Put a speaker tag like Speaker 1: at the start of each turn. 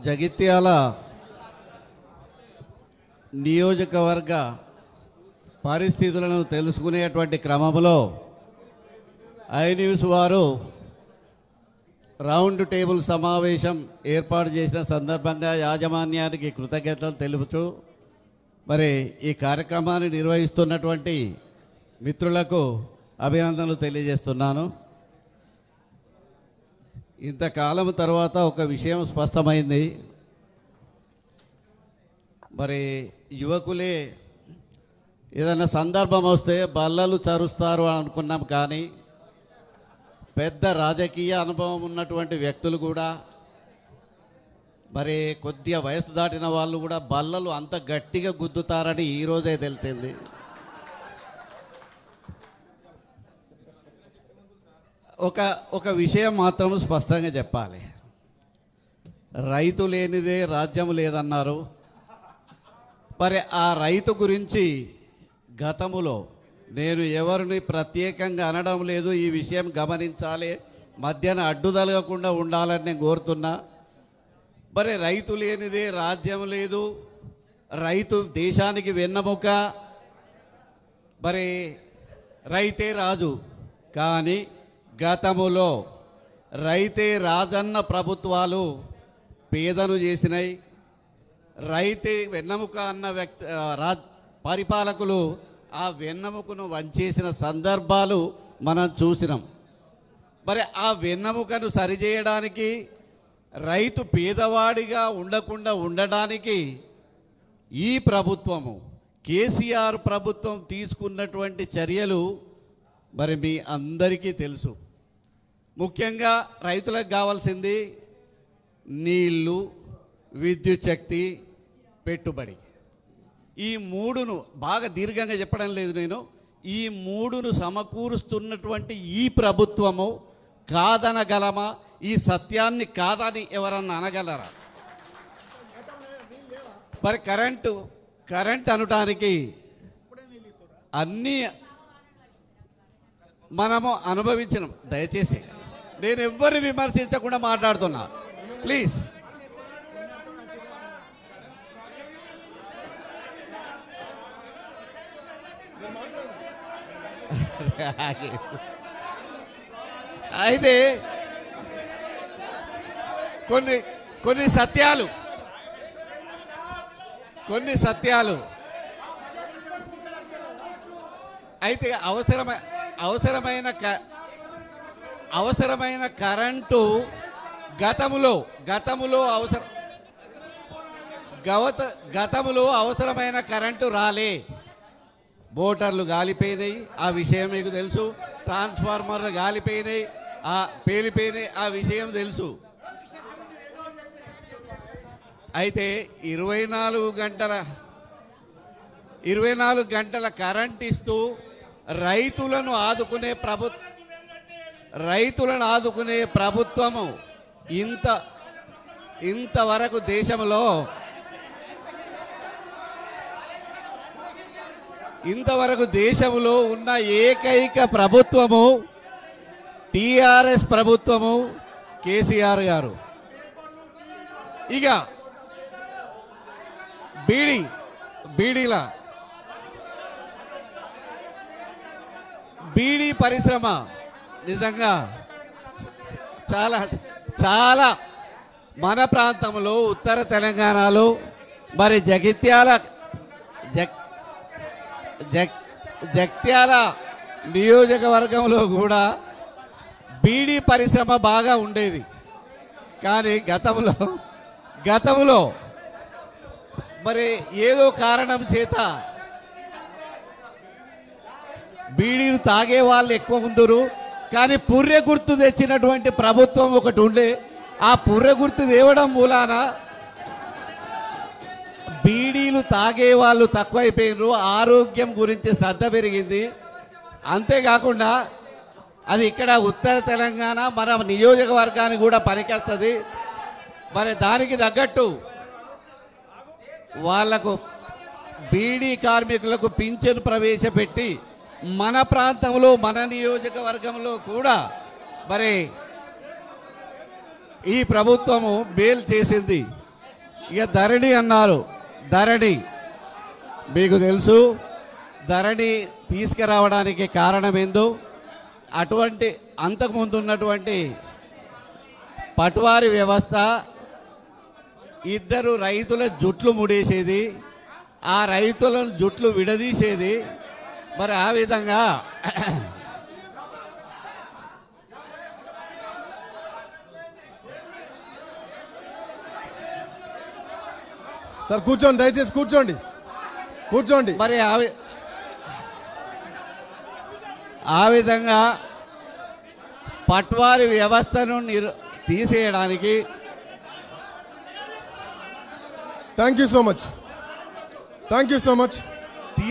Speaker 1: జగిత్యాల నియోజకవర్గ పరిస్థితులను తెలుసుకునేటువంటి క్రమంలో ఐ న్యూస్ వారు రౌండ్ టేబుల్ సమావేశం ఏర్పాటు చేసిన సందర్భంగా యాజమాన్యానికి కృతజ్ఞతలు తెలుపుతూ మరి ఈ కార్యక్రమాన్ని నిర్వహిస్తున్నటువంటి మిత్రులకు అభినందనలు తెలియజేస్తున్నాను ఇంతకాలం తర్వాత ఒక విషయం స్పష్టమైంది మరి యువకులే ఏదైనా సందర్భం వస్తే బల్లలు చరుస్తారు అని అనుకున్నాం కానీ పెద్ద రాజకీయ అనుభవం ఉన్నటువంటి వ్యక్తులు కూడా మరి కొద్దిగా వయసు దాటిన వాళ్ళు కూడా బల్లలు అంత గట్టిగా గుద్దుతారని ఈరోజే తెలిసింది ఒక ఒక విషయం మాత్రం స్పష్టంగా చెప్పాలి రైతు లేనిదే రాజ్యం లేదన్నారు మరి ఆ రైతు గురించి గతములో నేను ఎవరిని ప్రత్యేకంగా అనడం లేదు ఈ విషయం గమనించాలి మధ్యన అడ్డుదలగకుండా ఉండాలని నేను కోరుతున్నా మరి రైతు లేనిదే రాజ్యం లేదు రైతు దేశానికి వెన్నముక మరి రైతే రాజు కానీ గతములో రైతే రాజన్న ప్రభుత్వాలు పేదను చేసినాయి రైతే వెన్నెముక అన్న వ్యక్తి ఆ, రా పరిపాలకులు ఆ వెన్నెముకను వంచేసిన సందర్భాలు మనం చూసినాం మరి ఆ వెన్నెముకను సరిచేయడానికి రైతు పేదవాడిగా ఉండకుండా ఉండడానికి ఈ ప్రభుత్వము కేసీఆర్ ప్రభుత్వం తీసుకున్నటువంటి చర్యలు మరి మీ అందరికీ తెలుసు ముఖ్యంగా రైతులకు కావాల్సింది నీళ్లు విద్యుత్ శక్తి పెట్టుబడి ఈ మూడును బాగా దీర్ఘంగా చెప్పడం లేదు నేను ఈ మూడును సమకూరుస్తున్నటువంటి ఈ ప్రభుత్వము కాదనగలమా ఈ సత్యాన్ని కాదని ఎవరన్నా అనగలరా మరి కరెంటు కరెంట్ అనటానికి అన్నీ మనము అనుభవించినాం దయచేసి నేను ఎవ్వరిని విమర్శించకుండా మాట్లాడుతున్నా ప్లీజ్ అయితే కొన్ని కొన్ని సత్యాలు కొన్ని సత్యాలు అయితే అవసరమై అవసరమైన క- అవసరమైన కరెంటు గతములో గతములో అవసరం గవత గతములో అవసరమైన కరెంటు రాలే మోటార్లు గాలిపోయినాయి ఆ విషయం మీకు తెలుసు ట్రాన్స్ఫార్మర్లు గాలిపోయినాయి ఆ పేలిపోయినాయి ఆ విషయం తెలుసు అయితే ఇరవై నాలుగు గంటల ఇరవై నాలుగు గంటల కరెంట్ ఇస్తూ రైతులను ఆదుకునే ప్రభు రైతులను ఆదుకునే ప్రభుత్వము ఇంత ఇంతవరకు దేశంలో ఇంతవరకు దేశంలో ఉన్న ఏకైక ప్రభుత్వము టిఆర్ఎస్ ప్రభుత్వము కేసీఆర్ గారు ఇక బీడి బీడీల బీడీ పరిశ్రమ నిజంగా చాలా చాలా మన ప్రాంతంలో ఉత్తర తెలంగాణలో మరి జగిత్యాల జగ్ జగ్ జగిత్యాల నియోజకవర్గంలో కూడా బీడీ పరిశ్రమ బాగా ఉండేది కానీ గతంలో గతంలో మరి ఏదో కారణం చేత బీడీలు తాగే వాళ్ళు ఎక్కువ ఉందరు కానీ పుర్రె గుర్తు తెచ్చినటువంటి ప్రభుత్వం ఒకటి ఉండే ఆ పుర్రె గుర్తు తేవడం మూలాన బీడీలు తాగే వాళ్ళు తక్కువైపోయినారు ఆరోగ్యం గురించి శ్రద్ధ పెరిగింది అంతేకాకుండా అది ఇక్కడ ఉత్తర తెలంగాణ మన నియోజకవర్గానికి కూడా పనికొస్తుంది మరి దానికి తగ్గట్టు వాళ్లకు బీడీ కార్మికులకు పింఛను ప్రవేశపెట్టి మన ప్రాంతంలో మన నియోజకవర్గంలో కూడా మరి ఈ ప్రభుత్వము మేలు చేసింది ఇక ధరణి అన్నారు ధరణి మీకు తెలుసు ధరణి తీసుకురావడానికి కారణం ఏందో అటువంటి అంతకుముందు ఉన్నటువంటి పట్వారి వ్యవస్థ ఇద్దరు రైతుల జుట్లు ముడేసేది ఆ రైతుల జుట్లు విడదీసేది మరి ఆ విధంగా
Speaker 2: సార్ కూర్చోండి దయచేసి కూర్చోండి కూర్చోండి
Speaker 1: మరి ఆ వి- ఆ విధంగా పట్వారి వ్యవస్థను నిర్ తీసేయడానికి
Speaker 2: thank you so much thank you so much